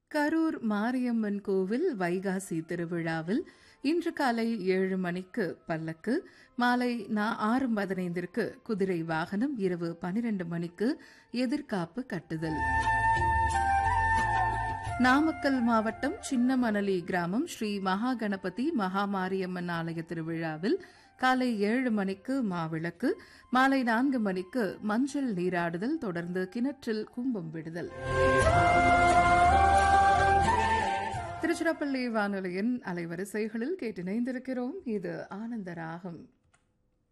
கரூர் மாரியம்மன் கோவில் வைகாசி திருவிழாவில் இன்று காலை ஏழு மணிக்கு பல்லக்கு மாலை நா- ஆறு பதினைந்திற்கு குதிரை வாகனம் இரவு பனிரெண்டு மணிக்கு எதிர்காப்பு கட்டுதல் நாமக்கல் மாவட்டம் சின்னமணலி கிராமம் ஸ்ரீ மகா கணபதி மகாமாரியம்மன் ஆலய திருவிழாவில் காலை ஏழு மணிக்கு மாவிளக்கு மாலை நான்கு மணிக்கு மஞ்சள் நீராடுதல் தொடர்ந்து கிணற்றில் கும்பம் விடுதல் திருச்சிராப்பள்ளி வானொலியின் அலைவரிசைகளில் கேட்டிணைந்திருக்கிறோம் இது ஆனந்த ராகம்